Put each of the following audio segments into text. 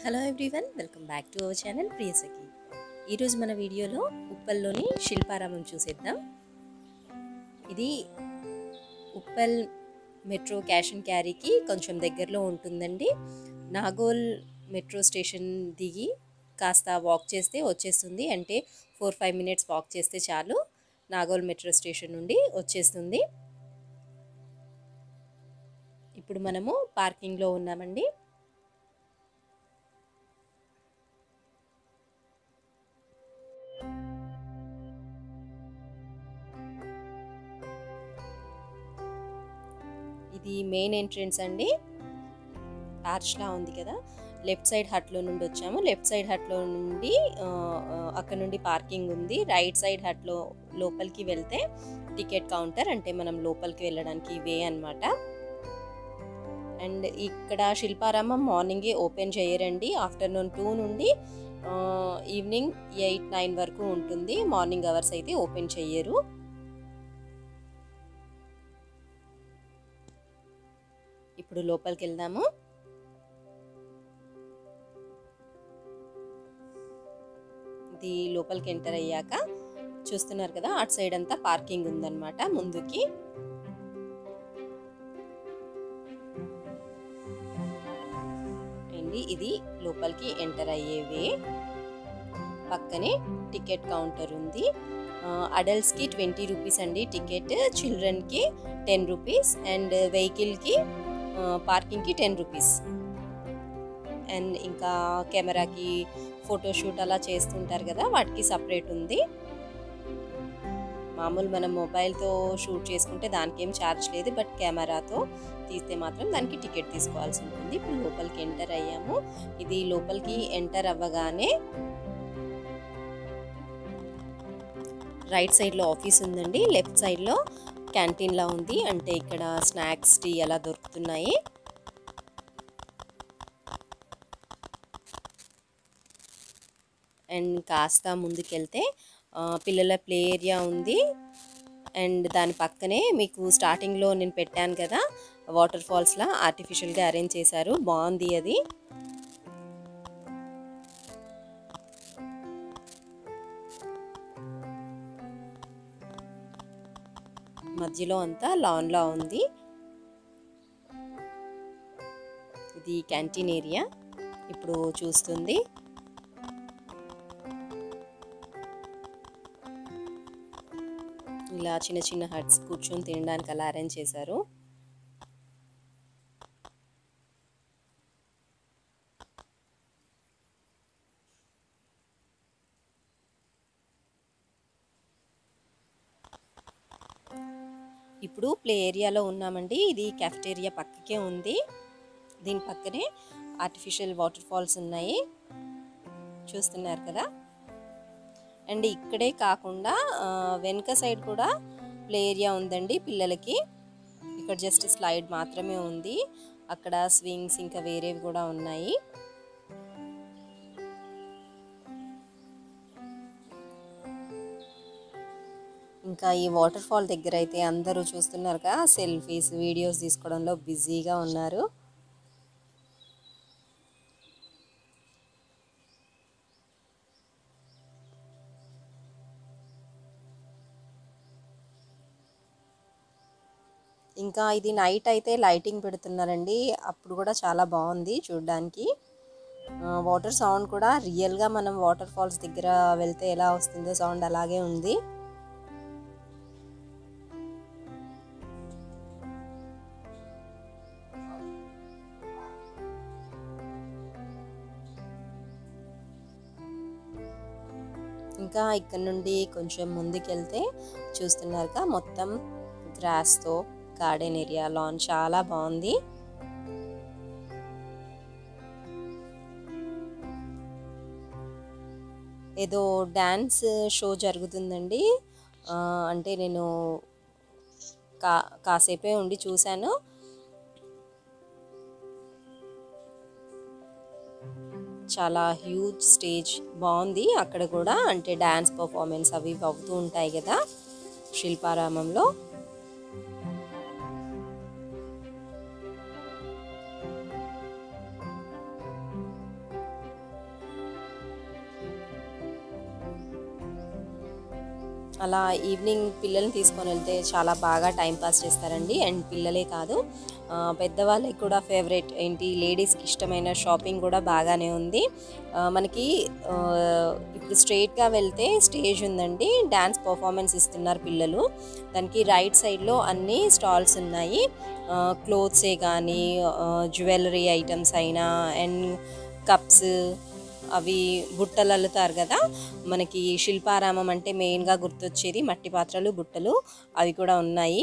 hello everyone welcome back to our channel Priyasakhi ఈరోజు మన వీడియోలో ఉప్పల్లోని శిల్పారామం చూసేద్దాం ఇది ఉప్పల్ మెట్రో క్యాష్ అండ్ క్యారీకి కొంచెం దగ్గరలో ఉంటుందండి నాగోల్ మెట్రో స్టేషన్ దిగి కాస్త వాక్ చేస్తే వచ్చేస్తుంది అంటే ఫోర్ ఫైవ్ మినిట్స్ వాక్ చేస్తే చాలు నాగోల్ మెట్రో స్టేషన్ నుండి వచ్చేస్తుంది ఇప్పుడు మనము పార్కింగ్లో ఉన్నామండి ఇది మెయిన్ ఎంట్రన్స్ అండి ఆర్చ్లా ఉంది కదా లెఫ్ట్ సైడ్ హట్లో నుండి వచ్చాము లెఫ్ట్ సైడ్ హట్లో నుండి ఆ, ఆ, అక్కడ నుండి పార్కింగ్ ఉంది రైట్ సైడ్ హట్లో లోపలికి వెళ్తే టికెట్ కౌంటర్ అంటే మనం లోపలికి వెళ్ళడానికి వే అన్నమాట అండ్ ఇక్కడ శిల్పారామం మార్నింగే ఓపెన్ చేయరండి ఆఫ్టర్నూన్ టూ నుండి ఆ, ఈవినింగ్ ఎయిట్ నైన్ వరకు ఉంటుంది మార్నింగ్ అవర్స్ అయితే ఓపెన్ చెయ్యరు ఇప్పుడు లోపలికి వెళ్దాము ఇది లోపలికి ఎంటర్ అయ్యాక చూస్తున్నారు కదా అటు సైడ్ అంతా పార్కింగ్ ఉందన్నమాట ముందుకి అండి ఇది లోపలికి ఎంటర్ అయ్యేవే పక్కనే టికెట్ కౌంటర్ ఉంది అడల్ట్స్కి ట్వంటీ రూపీస్ అండి టికెట్ చిల్డ్రన్కి టెన్ రూపీస్ అండ్ వెహికల్కి పార్కింగ్కి టెన్ రూపీస్ అండ్ ఇంకా కెమెరాకి ఫోటోషూట్ అలా చేస్తుంటారు కదా వాటికి సపరేట్ ఉంది మామూలు మనం మొబైల్తో షూట్ చేసుకుంటే దానికి ఏం ఛార్జ్ లేదు బట్ కెమెరాతో తీస్తే మాత్రం దానికి టికెట్ తీసుకోవాల్సి ఉంటుంది ఇప్పుడు లోపలికి ఎంటర్ అయ్యాము ఇది లోపలికి ఎంటర్ అవ్వగానే రైట్ సైడ్లో ఆఫీస్ ఉందండి లెఫ్ట్ సైడ్లో క్యాంటీన్లా ఉంది అంటే ఇక్కడ స్నాక్స్ టీ అలా దొరుకుతున్నాయి అండ్ కాస్త ముందుకెళ్తే ఆ, పిల్లల ప్లే ఏరియా ఉంది అండ్ దాని పక్కనే మీకు స్టార్టింగ్లో నేను పెట్టాను కదా వాటర్ ఫాల్స్లా ఆర్టిఫిషియల్గా అరేంజ్ చేశారు బాగుంది అది మధ్యలో అంతా లాన్లా ఉంది ఇది క్యాంటీన్ ఏరియా ఇప్పుడు చూస్తుంది ఇలా చిన్న చిన్న హట్స్ కూర్చొని తినడానికి అలా అరేంజ్ చేశారు ఇప్పుడు ప్లే ఏరియాలో ఉన్నామండి ఇది కెఫ్టేరియా పక్కకే ఉంది దీని పక్కనే ఆర్టిఫిషియల్ వాటర్ ఫాల్స్ ఉన్నాయి చూస్తున్నారు కదా అండ్ ఇక్కడే కాకుండా ఆ, వెనుక సైడ్ కూడా ప్లే ఏరియా ఉందండి పిల్లలకి ఇక్కడ జస్ట్ స్లైడ్ మాత్రమే ఉంది అక్కడ స్వింగ్స్ ఇంకా వేరేవి కూడా ఉన్నాయి ఇంకా ఈ వాటర్ ఫాల్ దగ్గర అయితే అందరూ చూస్తున్నారు కదా సెల్ఫీస్ వీడియోస్ తీసుకోవడంలో బిజీగా ఉన్నారు ఇంకా ఇది నైట్ అయితే లైటింగ్ పెడుతున్నారండి అప్పుడు కూడా చాలా బాగుంది చూడడానికి వాటర్ సౌండ్ కూడా రియల్గా మనం వాటర్ ఫాల్స్ దగ్గర వెళ్తే ఎలా వస్తుందో సౌండ్ అలాగే ఉంది ఇంకా ఇక్కడ నుండి కొంచెం ముందుకెళ్తే చూస్తున్నారుగా మొత్తం గ్రాస్తో గార్డెన్ ఏరియా లాన్ చాలా బాగుంది ఏదో డ్యాన్స్ షో జరుగుతుందండి ఆ, అంటే నేను కా కాసేపే ఉండి చూశాను చాలా హ్యూజ్ స్టేజ్ బాగుంది అక్కడ కూడా అంటే డ్యాన్స్ పర్ఫార్మెన్స్ అవి ఇవి అవుతూ ఉంటాయి కదా శిల్పారామంలో అలా ఈవినింగ్ పిల్లల్ని తీసుకొని వెళ్తే చాలా బాగా టైం పాస్ చేస్తారండి అండ్ పిల్లలే కాదు ఆ, పెద్దవాళ్ళకి కూడా ఫేవరెట్ ఏంటి లేడీస్కి ఇష్టమైన షాపింగ్ కూడా బాగానే ఉంది ఆ, మనకి ఆ, ఇప్పుడు స్ట్రైట్గా వెళ్తే స్టేజ్ ఉందండి డ్యాన్స్ పర్ఫార్మెన్స్ ఇస్తున్నారు పిల్లలు దానికి రైట్ సైడ్లో అన్ని స్టాల్స్ ఉన్నాయి క్లోత్సే కానీ జ్యువెలరీ ఐటమ్స్ అయినా అండ్ కప్స్ అవి బుట్టలు అల్లుతారు కదా మనకి శిల్పారామం అంటే మెయిన్గా గుర్తొచ్చేది మట్టి పాత్రలు బుట్టలు అవి కూడా ఉన్నాయి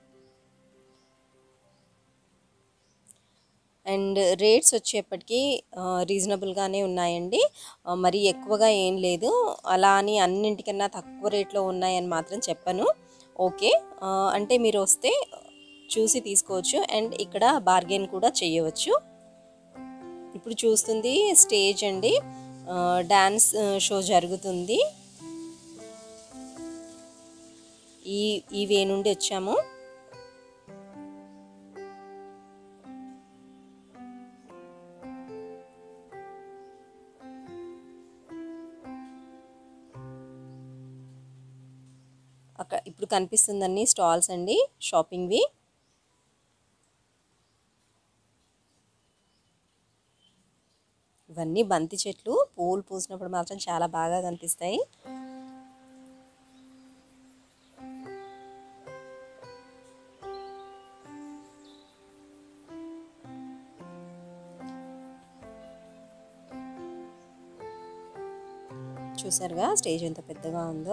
అండ్ రేట్స్ వచ్చేప్పటికి రీజనబుల్గానే ఉన్నాయండి ఆ, మరీ ఎక్కువగా ఏం లేదు అలా అని అన్నింటికన్నా తక్కువ రేట్లో ఉన్నాయని మాత్రం చెప్పను ఓకే ఆ, అంటే మీరు వస్తే చూసి తీసుకోవచ్చు అండ్ ఇక్కడ బార్గెన్ కూడా చేయవచ్చు ఇప్పుడు చూస్తుంది స్టేజ్ అండి ఆ, డాన్స్ ఆ, షో జరుగుతుంది ఈ ఈ వే నుండి వచ్చాము అక్కడ ఇప్పుడు కనిపిస్తుందన్నీ స్టాల్స్ అండి షాపింగ్వి ఇవన్నీ బంతి చెట్లు పూలు పూసినప్పుడు మాత్రం చాలా బాగా కనిపిస్తాయి చూసారుగా స్టేజ్ ఎంత పెద్దగా ఉందో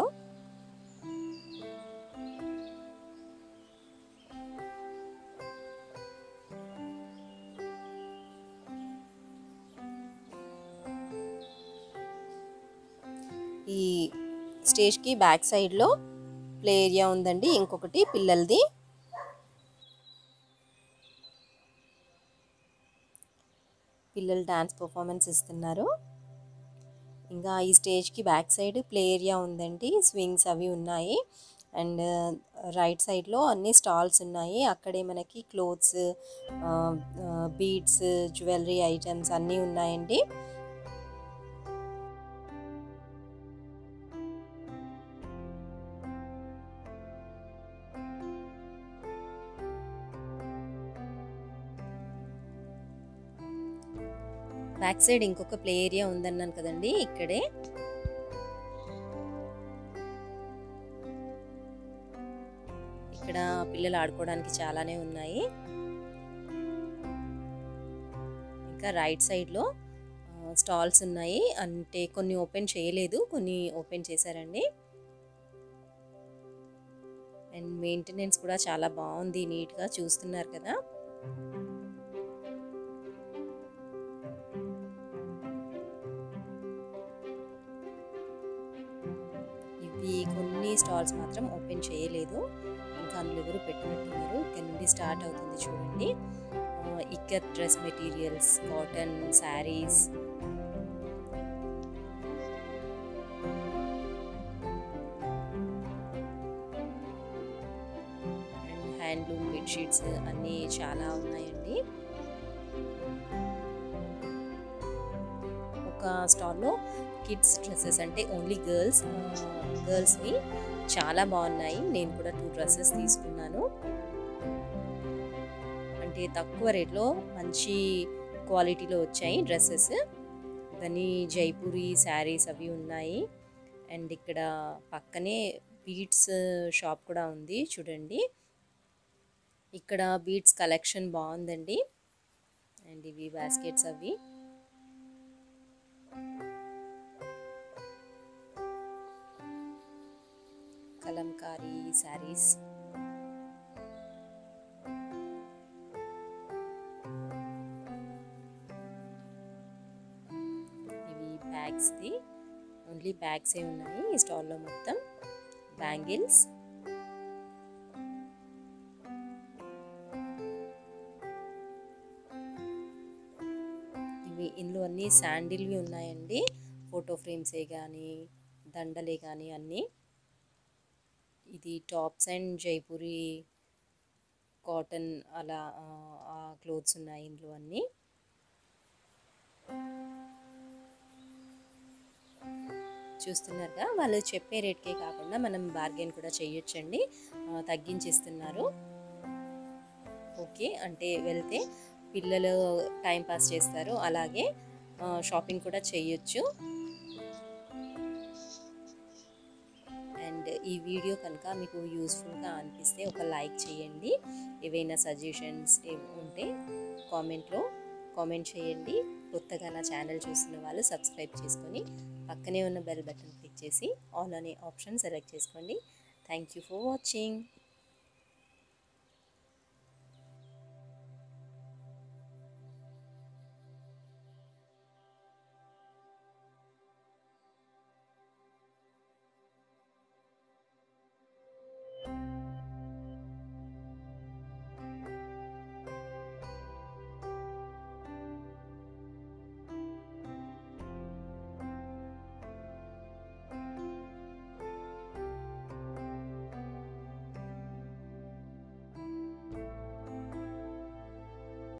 ఈ స్టేజ్కి బ్యాక్ సైడ్లో ప్లే ఏరియా ఉందండి ఇంకొకటి పిల్లలది పిల్లలు డాన్స్ పర్ఫార్మెన్స్ ఇస్తున్నారు ఇంకా ఈ స్టేజ్కి బ్యాక్ సైడ్ ప్లే ఏరియా ఉందండి స్వింగ్స్ అవి ఉన్నాయి అండ్ రైట్ సైడ్లో అన్ని స్టాల్స్ ఉన్నాయి అక్కడే మనకి క్లోత్స్ బీడ్స్ జ్యువెలరీ ఐటమ్స్ అన్నీ ఉన్నాయండి బ్యాక్ సైడ్ ఇంకొక ప్లే ఏరియా ఉందన్నాను కదండి ఇక్కడే ఇక్కడ పిల్లలు ఆడుకోవడానికి చాలానే ఉన్నాయి ఇంకా రైట్ సైడ్లో స్టాల్స్ ఉన్నాయి అంటే కొన్ని ఓపెన్ చేయలేదు కొన్ని ఓపెన్ చేశారండి అండ్ మెయింటెనెన్స్ కూడా చాలా బాగుంది నీట్గా చూస్తున్నారు కదా ఇవి కొన్ని స్టాల్స్ మాత్రం ఓపెన్ చేయలేదు ఇంకా అందులో ఎవరు పెట్టినట్టున్నారు ఇక్కడ నుండి స్టార్ట్ అవుతుంది చూడండి ఆ, ikat dress materials cotton saris and handloom bedsheets అన్నీ చాలా ఉన్నాయండి ఒక స్టాల్లో కిడ్స్ డ్రెస్సెస్ అంటే ఓన్లీ గర్ల్స్ గర్ల్స్వి చాలా బాగున్నాయి నేను కూడా టూ డ్రెస్సెస్ తీసుకున్నాను అంటే తక్కువ రేట్లో మంచి క్వాలిటీలో వచ్చాయి డ్రెస్సెస్ ఇవన్నీ జైపూరి శారీస్ అవి ఉన్నాయి అండ్ ఇక్కడ పక్కనే బీడ్స్ షాప్ కూడా ఉంది చూడండి ఇక్కడ బీడ్స్ కలెక్షన్ బాగుందండి అండ్ ఇవి బాస్కెట్స్ అవి కలంకారీ శారీస్ ఇవి బ్యాగ్స్ది ఓన్లీ బ్యాగ్సే ఉన్నాయి ఈ స్టాల్లో మొత్తం బ్యాంగిల్స్ ఇవి ఇందులో అన్ని శాండిల్వి ఉన్నాయండి ఫోటో ఫ్రేమ్సే కానీ దండలే కానీ అన్నీ ఇది టాప్స్ అండ్ జైపూరి కాటన్ అలా ఆ, ఆ క్లోత్స్ ఉన్నాయి ఇందులో అన్నీ చూస్తున్నారుగా వాళ్ళు చెప్పే రేట్కే కాకుండా మనం బార్గెన్ కూడా చేయొచ్చండి ఆ, తగ్గించిస్తున్నారు ఓకే అంటే వెళ్తే పిల్లలు టైం పాస్ చేస్తారు అలాగే ఆ, షాపింగ్ కూడా చేయొచ్చు అండ్ ఈ వీడియో కనుక మీకు యూస్ఫుల్గా అనిపిస్తే ఒక లైక్ చేయండి ఏవైనా సజెషన్స్ ఉంటే కామెంట్లో కామెంట్ చేయండి కొత్తగా నా ఛానల్ చూస్తున్న వాళ్ళు సబ్స్క్రైబ్ చేసుకొని పక్కనే ఉన్న బెల్ బటన్ క్లిక్ చేసి ఆల్ అనే ఆప్షన్ సెలెక్ట్ చేసుకోండి థ్యాంక్ యూ ఫర్ వాచింగ్